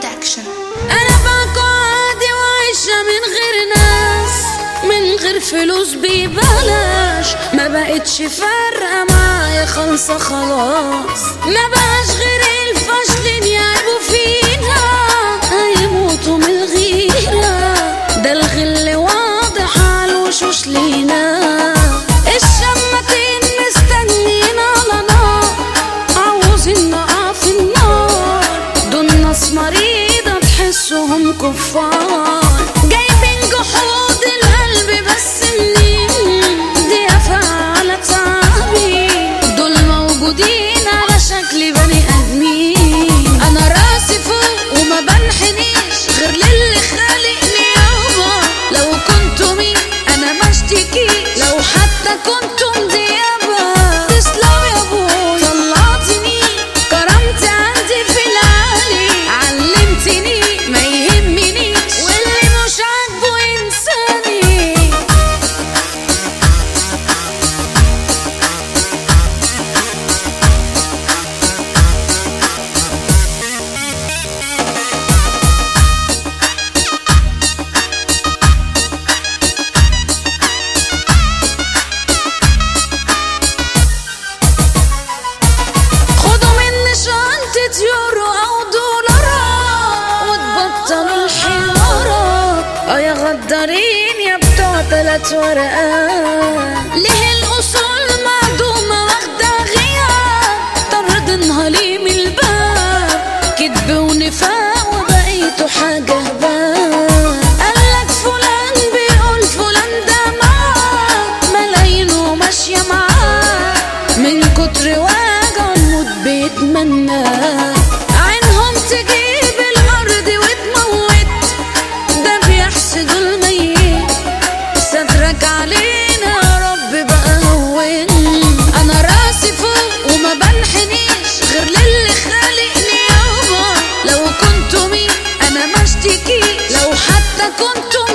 برودكشن انا باكو عادي وعايشة من غير ناس من غير فلوس ببلاش ما بقتش فارقة معايا خالصة خلاص ما بقاش غير الفاشلين يعيبوا فينا هيموتوا من الغيرة ده الغل واضح على الوشوش لينا الشماتين مستنيين على نار عاوزين نقع في النار دول ناس مريضة تحسهم كفار جايبين جحود القلب بس منين دي على تعبي دول موجودين على شكل بني ادمين انا راسي فوق وما بنحنيش غير للي خالقني يابا لو كنتوا مين انا ما اشتكيش لو حتى كنتم ديابا تسلم يا ابوي طلعتني كرامتي عندي في العالي علمتني ما يهمنيش واللي مش عاجبه انساني خدوا مني شنطة يورو أو دولارات وتبطلوا الحوارات اه يا غدارين يا بتوع تلات ورقات ليه الأصول معدومة واخدة غياب طردنها ليه من الباب كدب ونفاق وبقيتوا حاجة هباب قالك فلان بيقول فلان ده معاه ملايين وماشية معاه من كتر وجع الموت بيتمنى عينهم تجيب الأرض وتموت ده بيحسدوا الميت سترك علينا يا رب بقى هون أنا راسي فوق وما بنحنيش غير للي خالقني يابا لو كنتوا مين أنا ما اشتكيش لو حتى كنتوا